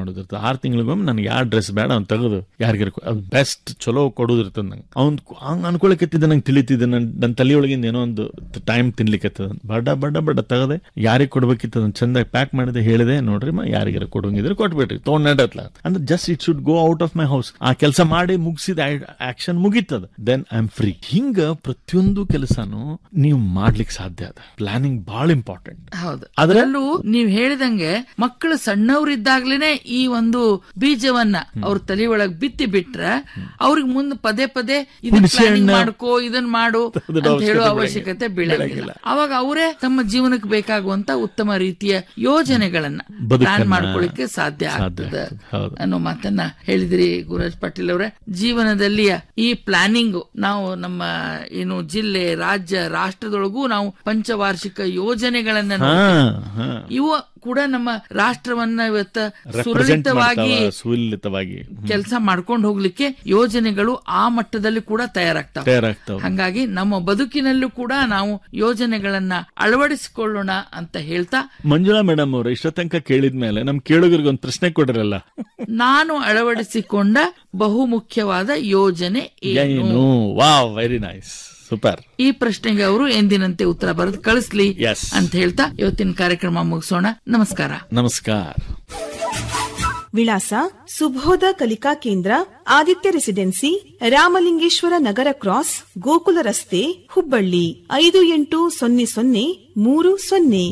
ಮಾಡೋದಿರ್ತದೆ ಆರು ತಿಂಗಳಿಗೊಮ್ಮೆ ನನಗೆ ಯಾವ ಡ್ರೆಸ್ ಬೇಡ ಅವ್ನು ತೆಗೆದು ಯಾರಿಗಾರ ಬೆಸ್ಟ್ ಚಲೋ ಕೊಡೋದಿರ್ತದೆ ನಂಗೆ ಅವ್ನು ಹಂಗೆ ಅನ್ಕೊಳಕತ್ತಿದ್ದ ನಂಗೆ ತಿಳಿತಿದ್ದೆ ನನ್ನ ನನ್ನ ತಲೆಯೊಳಗಿಂದ ಏನೋ ಒಂದು ಟೈಮ್ ತಿನ್ಲಿಕ್ಕತ್ತದ ಬಡ ಬಡ ಬಡ ತೆಗದೆ ಯಾರಿಗೆ ಕೊಡ್ಬೇಕಿತ್ತು ಅದನ್ನ ಚಂದಾಗಿ ಪ್ಯಾಕ್ ಮಾಡಿದೆ ಹೇಳಿದೆ ನೋಡ್ರಿ ಮ ಯಾರಿಗಾರ ಕೊಡಂಗಿದ್ರೆ ಕೊಟ್ಬಿಟ್ರಿ ತೊಗೊಂಡ್ ನಡತ್ಲ ಅಂದ್ರೆ just it should go out of my house ಆ ಕೆಲಸ ಮಾಡಿ ಮುಗಿಸಿದ ಆಕ್ಷನ್ ಮುಗೀತದ ದೆನ್ ಐ ಆಮ್ ಫ್ರೀ ಹಿಂಗ ಪ್ರತಿಯೊಂದು ಕೆಲಸನು ನೀವು ಮಾಡ್ಲಿಕ್ಕೆ ಸಾಧ್ಯ ಅದ ಪ್ಲಾನಿಂಗ್ ಬಹಳ ಇಂಪಾರ್ಟೆಂಟ್ ಹೌದು ಆದ್ರೆ- ಅದರಲ್ಲೂ ನೀವ್ ಹೇಳಿದಂಗೆ ಮಕ್ಕಳು ಸಣ್ಣವರಿದ್ದಾಗ್ಲೇನೆ ಈ ಒಂದು ಬೀಜವನ್ನ ಅವ್ರ ತಲೆ ಒಳಗ್ ಬಿತ್ತಿ ಬಿಟ್ರ ಅವ್ರಿಗೆ ಮುಂದೆ ಪದೇ ಪದೇ ಇದನ್ನ ಹುಣ್ಸೆ ಪ್ಲಾನಿಂಗ್ ಹಣ್ಣು- ಮಾಡ್ಕೋ ಇದನ್ ಮಾಡು ಅದನ್ನ ಅಂತ ಹೇಳೋ ಅವಶ್ಯಕತೆ ಅವಶ್ಯಕತೆ ಬೀಳಂಗಿಲ್ಲ ಅವಾಗ ಅವರೇ ತಮ್ಮ ಜೀವನಕ್ಕೆ ಬೇಕಾಗುವಂತ ಉತ್ತಮ ರೀತಿಯ ಯೋಜನೆಗಳನ್ನ ಬದುಕನ್ನ ಪ್ಲಾನ್ ಮಾಡ್ಕೊಳ್ಳಿಕ್ಕೆ ಸಾಧ್ಯ ಸಾಧ್ಯ ಆಗ್ತದೆ ಆಗ್ತದೆ. ಹೌದು. ಅನ್ನೋ ಮಾತನ್ನ ಹೇಳಿದ್ರಿ ಗುರುರಾಜ್ ಪಾಟೀಲ್ ಅವರೇ ಜೀವನದಲ್ಲಿ ಈ ಪ್ಲಾನಿಂಗ್ ನಾವು ನಮ್ಮ ಏನು ಜಿಲ್ಲೆ ರಾಜ್ಯ ರಾಷ್ಟ್ರದೊಳಗೂ ನಾವು ಪಂಚವಾರ್ಷಿಕ ಯೋಜನೆಗಳನ್ನ ಹಾ ನೋಡ್ತೇವೆ. ಹಾ ಇವು ಕೂಡ ನಮ್ಮ ರಾಷ್ಟ್ರವನ್ನ ಇವತ್ತ ರೆಪ್ರೆಸೆಂಟ್ ಸುರಳಿತವಾಗಿ ಸುಲಿತವಾಗಿ ಕೆಲಸ ಮಾಡ್ಕೊಂಡು ಹೋಗ್ಲಿಕ್ಕೆ ಯೋಜನೆಗಳು ಆ ಮಟ್ಟದಲ್ಲಿ ಕೂಡ ತಯಾರಾಗ್ತಾವೆ ತಯಾರಾಗ್ತಾವ ಹಂಗಾಗಿ ನಮ್ಮ ಬದುಕಿನಲ್ಲೂ ಕೂಡ ನಾವು ಯೋಜನೆಗಳನ್ನ ಅಳವಡಿಸಿಕೊಳ್ಳೋಣ ಅಂತ ಹೇಳ್ತಾ ಮಂಜುಳಾ ಮೇಡಮ್ ಅವ್ರ ಇಷ್ಟ ತನಕ ಕೇಳಿದ್ಮೇಲೆ ನಮ್ ಕೇಳುಗರಿಗೆ ಒಂದು ಪ್ರಶ್ನೆ ಕೊಡ್ರಲ್ಲ ನಾನು ಅಳವಡಿಸಿಕೊಂಡ ಬಹುಮುಖ್ಯವಾದ ಯೋಜನೆ ಏನು ಏನು ವಾವ್ ವೆರಿ ನೈಸ್ ಸೂಪರ್ ಈ ಪ್ರಶ್ನೆಗೆ ಅವರು ಎಂದಿನಂತೆ ಉತ್ತರ ಬರೆದು ಕಳಿಸ್ಲಿ Yes. ಅಂತ ಹೇಳ್ತಾ ಇವತ್ತಿನ ಕಾರ್ಯಕ್ರಮ ಮುಗಿಸೋಣ ನಮಸ್ಕಾರ ನಮಸ್ಕಾರ ವಿಳಾಸ ಸುಬೋಧ ಕಲಿಕಾ ಕೇಂದ್ರ ಆದಿತ್ಯ ರೆಸಿಡೆನ್ಸಿ ರಾಮಲಿಂಗೇಶ್ವರ ನಗರ ಕ್ರಾಸ್ ಗೋಕುಲ ರಸ್ತೆ ಹುಬ್ಬಳ್ಳಿ ಐದು ಎಂಟು ಸೊನ್ನೆ ಸೊನ್ನೆ ಮೂರು ಸೊನ್ನೆ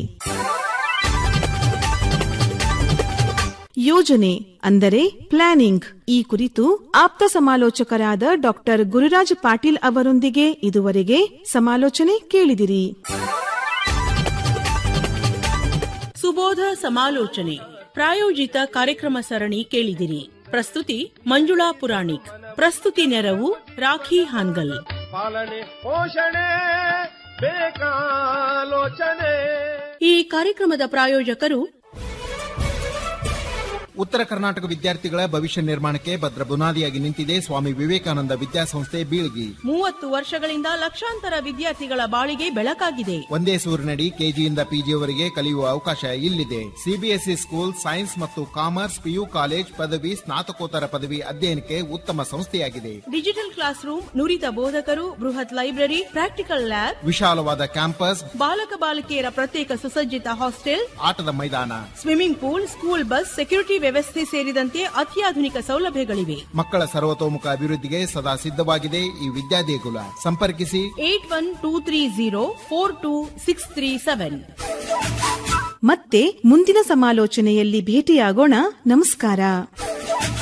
ಯೋಜನೆ ಅಂದರೆ ಪ್ಲಾನಿಂಗ್ ಈ ಕುರಿತು ಆಪ್ತ ಸಮಾಲೋಚಕರಾದ ಡಾಕ್ಟರ್ ಗುರುರಾಜ್ ಪಾಟೀಲ್ ಅವರೊಂದಿಗೆ ಇದುವರೆಗೆ ಸಮಾಲೋಚನೆ ಕೇಳಿದಿರಿ ಸುಬೋಧ ಸಮಾಲೋಚನೆ ಪ್ರಾಯೋಜಿತ ಕಾರ್ಯಕ್ರಮ ಸರಣಿ ಕೇಳಿದಿರಿ ಪ್ರಸ್ತುತಿ ಮಂಜುಳಾ ಪುರಾಣಿಕ್ ಪ್ರಸ್ತುತಿ ನೆರವು ರಾಖಿ ಹಾನ್ಗಲ್ ಪಾಲನೆ ಪೋಷಣೆ ಬೇಕಾಲೋಚನೆ ಈ ಕಾರ್ಯಕ್ರಮದ ಪ್ರಾಯೋಜಕರು ಉತ್ತರ ಕರ್ನಾಟಕ ವಿದ್ಯಾರ್ಥಿಗಳ ಭವಿಷ್ಯ ನಿರ್ಮಾಣಕ್ಕೆ ಭದ್ರ ಬುನಾದಿಯಾಗಿ ನಿಂತಿದೆ ಸ್ವಾಮಿ ವಿವೇಕಾನಂದ ವಿದ್ಯಾಸಂಸ್ಥೆ ಬೀಳ್ಗಿ ಮೂವತ್ತು ವರ್ಷಗಳಿಂದ ಲಕ್ಷಾಂತರ ವಿದ್ಯಾರ್ಥಿಗಳ ಬಾಳಿಗೆ ಬೆಳಕಾಗಿದೆ ಒಂದೇ ಸೂರಿನಡಿ ಕೆಜಿಯಿಂದ ಪಿಜಿಯವರೆಗೆ ಕಲಿಯುವ ಅವಕಾಶ ಇಲ್ಲಿದೆ ಸಿಬಿಎಸ್ಇ ಸ್ಕೂಲ್ ಸೈನ್ಸ್ ಮತ್ತು ಕಾಮರ್ಸ್ ಪಿಯು ಕಾಲೇಜ್ ಪದವಿ ಸ್ನಾತಕೋತ್ತರ ಪದವಿ ಅಧ್ಯಯನಕ್ಕೆ ಉತ್ತಮ ಸಂಸ್ಥೆಯಾಗಿದೆ ಡಿಜಿಟಲ್ ಕ್ಲಾಸ್ ರೂಮ್ ನುರಿತ ಬೋಧಕರು ಬೃಹತ್ ಲೈಬ್ರರಿ ಪ್ರಾಕ್ಟಿಕಲ್ ಲ್ಯಾಬ್ ವಿಶಾಲವಾದ ಕ್ಯಾಂಪಸ್ ಬಾಲಕ ಬಾಲಕಿಯರ ಪ್ರತ್ಯೇಕ ಸುಸಜ್ಜಿತ ಹಾಸ್ಟೆಲ್ ಆಟದ ಮೈದಾನ swimming pool school bus security ವ್ಯವಸ್ಥೆ ಸೇರಿದಂತೆ ಅತ್ಯಾಧುನಿಕ ಸೌಲಭ್ಯಗಳಿವೆ ಮಕ್ಕಳ ಸರ್ವತೋಮುಖ ಅಭಿವೃದ್ಧಿಗೆ ಸದಾ ಸಿದ್ಧವಾಗಿದೆ ಈ ವಿದ್ಯಾದೇಗುಲ ಸಂಪರ್ಕಿಸಿ eight one two three zero four two six three seven ಮತ್ತೆ ಮುಂದಿನ ಸಮಾಲೋಚನೆಯಲ್ಲಿ ಭೇಟಿಯಾಗೋಣ ನಮಸ್ಕಾರ